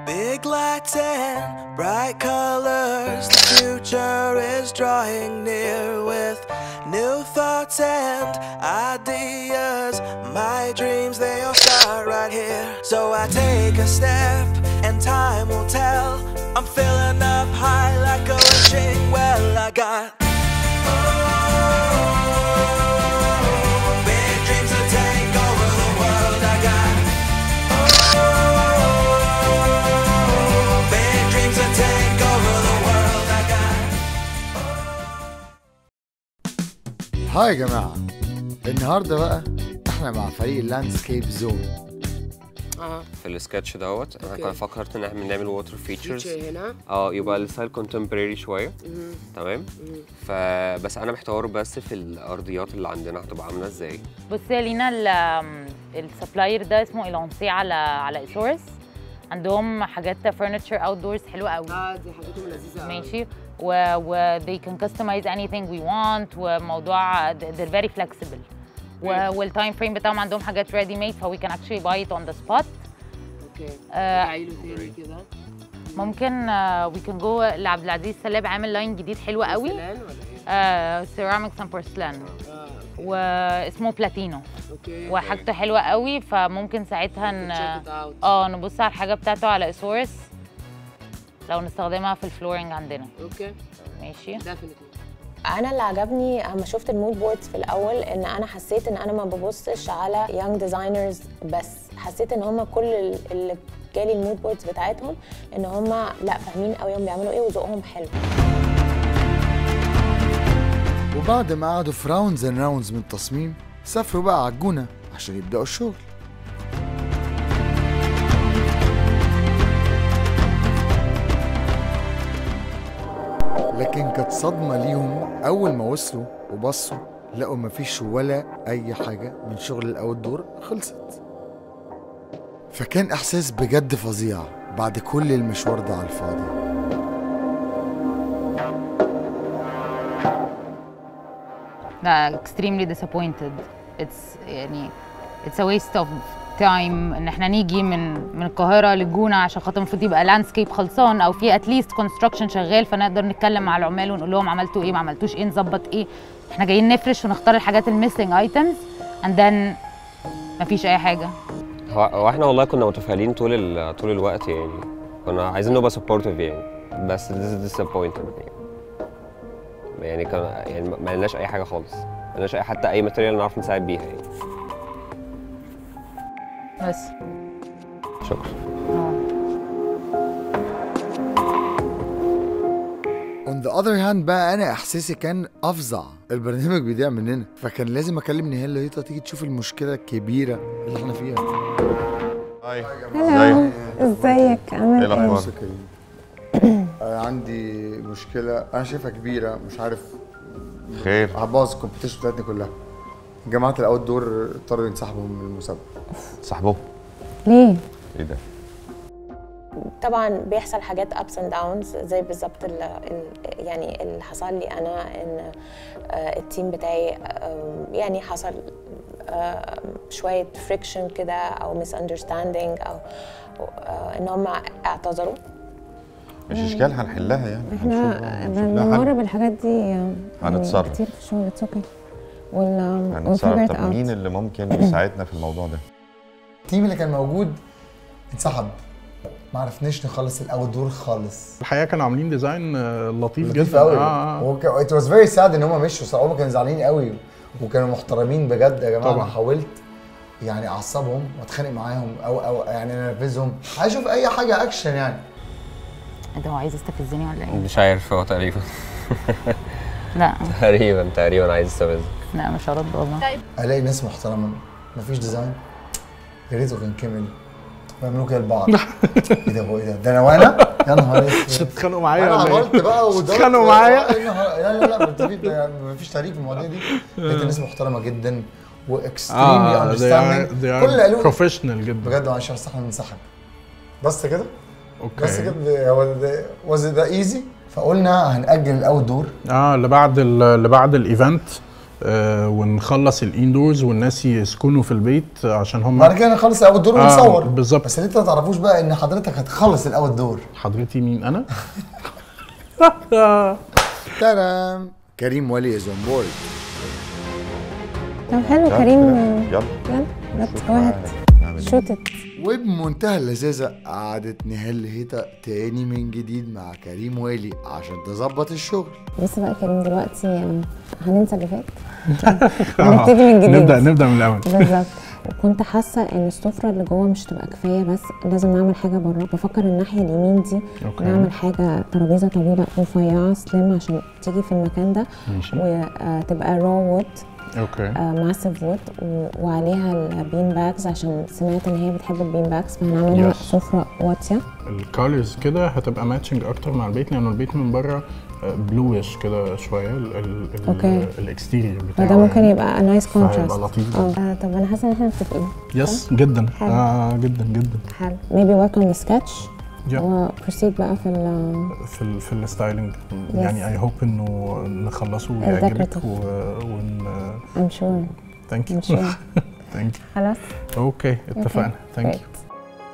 Big lights and bright colors, the future is drawing near with new thoughts and ideas. My dreams, they all start right here. So I take a step, and time will tell. I'm filling up high like a wishing well. I got big dreams to take over the world. I got big dreams to take over the world. I got. هاي يا جماعة النهاردة بقى احنا مع فريق اللاندسكيب زون اه في السكتش دوت انا أوكي. كنت فكرت ان احنا نعمل ووتر فيتشرز فيتشر هنا اه يبقى الستايل كونتمبراري شويه تمام فبس انا محتار بس في الارضيات اللي عندنا هتبقى عامله ازاي بصي يا لينا ال- السبلاير ده اسمه ايلانسي على على ايسورس عندهم حاجات فرنتشر اوت دورز حلوه قوي اه دي حاجتهم لذيذه أوي. ماشي و, و they can customize anything we want وموضوع they're very flexible و, والتايم فريم بتاعهم عندهم حاجات ready made ف we can actually buy it on the spot اوكي آه. تعالوا تاني كده ممكن uh, we can go لعبد العزيز سلاب عامل لاين جديد حلو قوي فلان ولا ايه؟ سيراميكس اند بورسلان اه واسمه بلاتينو اوكي وحاجته حلوه قوي فممكن ساعتها ن... check it out. اه نبص على الحاجه بتاعته على اسورس لو نستخدمها في الفلورنج عندنا اوكي ماشي definitely انا اللي عجبني اما شفت المود بوردز في الاول ان انا حسيت ان انا ما ببصش على يونج ديزاينرز بس حسيت ان هم كل ال- اللي جالي المود بوردز بتاعتهم ان هم لا فاهمين قوي هم بيعملوا ايه وذوقهم حلو وبعد ما قعدوا في راوندز اند راوندز من التصميم سافروا بقى على الجونة عشان يبدأوا الشغل لكن كانت صدمة ليهم أول ما وصلوا وبصوا لقوا مفيش ولا أي حاجة من شغل الأوت دور خلصت فكان إحساس بجد فظيع بعد كل المشوار ده على الفاضي لا extremely disappointed it's يعني it's a waste of time ان احنا نيجي من من القاهره للجونه عشان خاطر المفروض يبقى لاندسكيب خلصان او في اتليست كونستراكشن شغال فنقدر نتكلم مع العمال ونقول لهم عملتوا ايه ما عملتوش ايه نظبط ايه احنا جايين نفرش ونختار الحاجات الميسنج ايتمز and then مفيش اي حاجه هو هو احنا والله كنا متفائلين طول ال... طول الوقت يعني كنا عايزين نبقى سبورتيف يعني بس this is disappointed يعني يعني كان يعني ما لناش اي حاجه خالص ما لناش اي حتى اي ماتيريال نعرف نساعد بيها يعني بس شكرا On the other hand بقى انا احساسي كان افظع البرنامج بيضيع مننا فكان لازم اكلم نهال لقيتها تيجي تشوف المشكله الكبيره اللي احنا فيها هاي هلو ازيك عامل ايه الاخبار؟ آه، عندي مشكله انا شايفها كبيره مش عارف خير هبوظ الكومبيتيشن بتاعتنا كلها جماعه الاوت دور اضطروا ينسحبوا من المسابقه صاحبه ليه؟ ايه ده؟ طبعا بيحصل حاجات ابس اند داونز زي بالظبط ال- ال- يعني اللي حصل لي انا ان آه، التيم بتاعي آه، يعني حصل آه، شويه فريكشن كده او ميس اندرستاندينج او آه، ان هم اعتذروا مش اشكال هنحلها يعني احنا هنشوف- هنشوف لها حل. بنمر بالحاجات دي يعني هنتصرف. كتير في الشغل اتس اوكي وال هنتصرف طب مين اللي ممكن يساعدنا في الموضوع ده؟ التيم اللي كان موجود انسحب ما عرفناش نخلص الاوت دور خالص الحقيقه كانوا عاملين ديزاين آه، لطيف, لطيف جدا قوي اه اه ات واز فيري ساد ان هم مشوا صراحه هم كانوا زعلانين قوي وكانوا محترمين بجد يا جماعه طبعاً. انا حاولت يعني اعصبهم واتخانق معاهم او او يعني انرفزهم اشوف اي حاجه اكشن يعني انت هو عايز يستفزني ولا ايه؟ مش عارف هو تقريبا لا تقريبا تقريبا عايز يستفز لا مش هرد والله الاقي ناس محترمه مفيش ديزاين يا ريته كان كمل بيعملوا كده لبعض ايه ده هو ايه ده ده انا وانا يا نهار مش اسود هتتخانقوا معايا انا ولا عملت ايه؟ بقى وضربت اتخانقوا معايا؟ إيه النهار- لا لا لا مفيش- مفيش تعريف في المواضيع دي لقيت الناس محترمه جدا واكستريملي اه they are, اندرستاندينج they كل اللي are قالوه بروفيشنال جدا بجد معلش بس احنا ننسحب بس كده بس اوكي كده هو واز ذا ايزي فقلنا هنأجل الاوت دور اه اللي بعد ال- اللي بعد الايفنت آه ونخلص الاندورز والناس يسكنوا في البيت عشان هم بعد كده نخلص الاول دور آه، ونصور بالظبط. بس اللي انت ما تعرفوش بقى ان حضرتك هتخلص الاول دور حضرتي مين انا؟ تمام كريم ولي از اون بورد طب حلو يلا كريم يلا يلا ليتس جو اهيد نعمل إيه؟ شوت ات وبمنتهى اللذاذة قعدت نهال هيتا تاني من جديد مع كريم والي عشان تظبط الشغل بص بقى كريم دلوقتي آم، هننسى اللي فات هنبتدي من جديد نبدا نبدا من الاول بالظبط وكنت حاسه ان السفره اللي جوه مش تبقى كفايه بس لازم نعمل حاجه بره بفكر الناحيه اليمين دي أوكي. نعمل حاجه ترابيزه طويله رفيعه سليم عشان تيجي في المكان ده ماشي وتبقى رو وود اوكي ماسيف وود وعليها البين باكس عشان سمعت ان هي بتحب البين باكس فهنعملها Yes. سفره واطيه الكالرز كده هتبقى ماتشنج اكتر مع البيت لانه البيت من بره بلوش كده شويه ال- ال- ال- أوكي. الاكستيريور بتاعه فده ممكن يعني. يبقى نايس كونتراست فهيبقى لطيف اه آه، طب انا حاسه ان احنا متفقين يس جدا حلو. آه جدا جدا حلو ميبي ورك اون سكتش Yeah. وبروسيد بقى في ال في ال في الستايلينج يعني اي هوب انه نخلصه ال ويعجبك decorative. و- ون ام شور ثانك يو ام شور ثانك خلاص يو اوكي اتفقنا ثانك يو Great.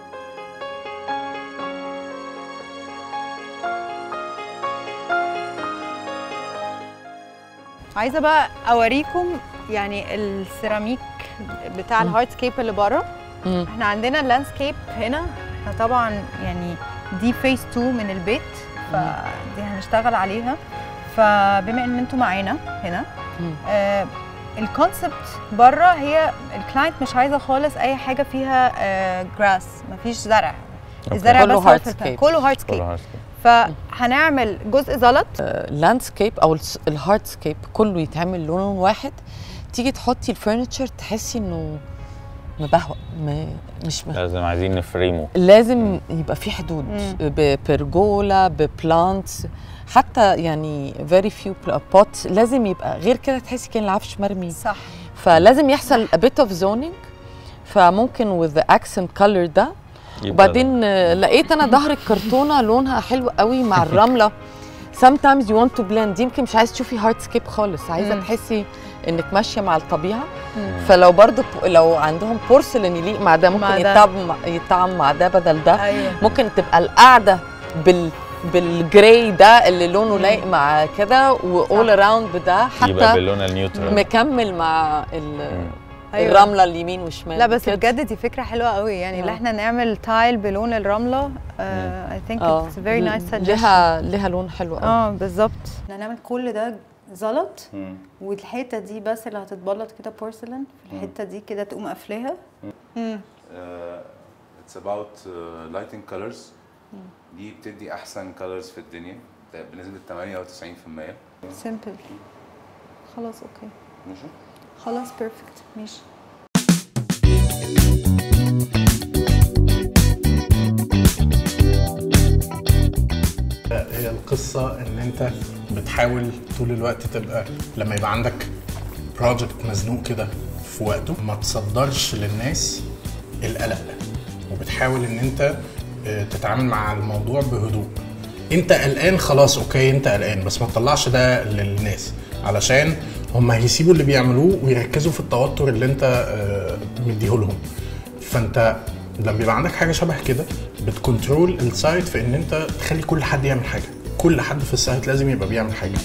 عايزه بقى اوريكم يعني السيراميك بتاع الهاردسكيب اللي بره مم. احنا عندنا اللاندسكيب هنا احنا طبعا يعني دي فيس 2 من البيت فدي هنشتغل عليها فبما ان انتوا معانا هنا مم. آه الكونسبت بره هي الكلاينت مش عايزه خالص اي حاجه فيها آه جراس مفيش زرع الزرع كله بس هو في hardscape. البلان. كله هاردسكيب كله فهنعمل جزء زلط اللاندسكيب او الس- الهاردسكيب كله يتعمل لون واحد تيجي تحطي الفurniture تحسي انه مبهوأ م- مش م... لازم عايزين نفريمه لازم يبقى في حدود مم. ببرجولا ببلانتس حتى يعني very few بوت لازم يبقى غير كده تحسي كان العفش مرمي صح فلازم يحصل a bit of zoning فممكن with the accent color ده يبقى وبعدين آه، لقيت انا ظهر الكرتونه لونها حلو قوي مع الرمله sometimes you want to blend يمكن مش عايز تشوفي هاردسكيب خالص عايزه مم. تحسي انك ماشيه مع الطبيعه مم. فلو برضو ب- لو عندهم بورسلين يليق مع ده مع ممكن ده. يطعم يطعم مع ده بدل ده ايوه ممكن تبقى القعده بال بالجراي ده اللي لونه لايق مع كده واول اراوند بده يبقى حتى باللون النيوترال مكمل مع ال- أيوة. الرمله اليمين وشمال لا بس كده. بجد دي فكره حلوه قوي يعني اللي آه. احنا نعمل تايل بلون الرمله اي ثينك اه اتس فيري نايس لها لها لون حلو قوي اه بالظبط احنا هنعمل كل ده زلط والحته دي بس اللي هتتبلط كده بورسلين في الحته دي كده تقوم قافلاها مم. اتس اباوت لايتنج كولرز دي بتدي احسن كولرز في الدنيا ده بنسبه 98% سيمبل خلاص اوكي ماشي خلاص بيرفكت ماشي هي القصة إن أنت بتحاول طول الوقت تبقى لما يبقى عندك بروجكت مزنوق كده في وقته ما تصدرش للناس القلق وبتحاول إن أنت آه، تتعامل مع الموضوع بهدوء أنت قلقان خلاص أوكي أنت قلقان بس ما تطلعش ده للناس علشان هم هيسيبوا اللي بيعملوه ويركزوا في التوتر اللي أنت آه، مديهولهم فانت لما بيبقى عندك حاجه شبه كده بتكنترول السايت في ان انت تخلي كل حد يعمل حاجه كل حد في السايت لازم يبقى بيعمل حاجه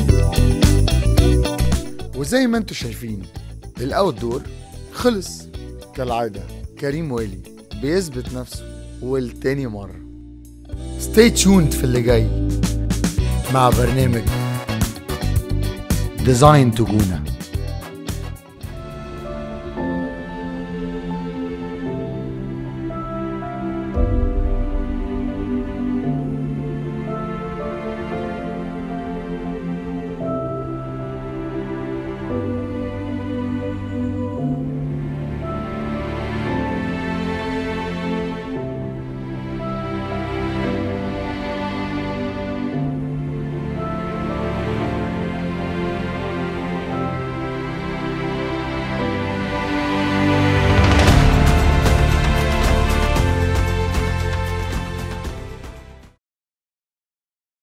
وزي ما انتم شايفين الاوت دور خلص كالعادة كريم والي بيثبت نفسه والتاني مرة ستي تيوند في اللي جاي مع برنامج ديزاين تجونا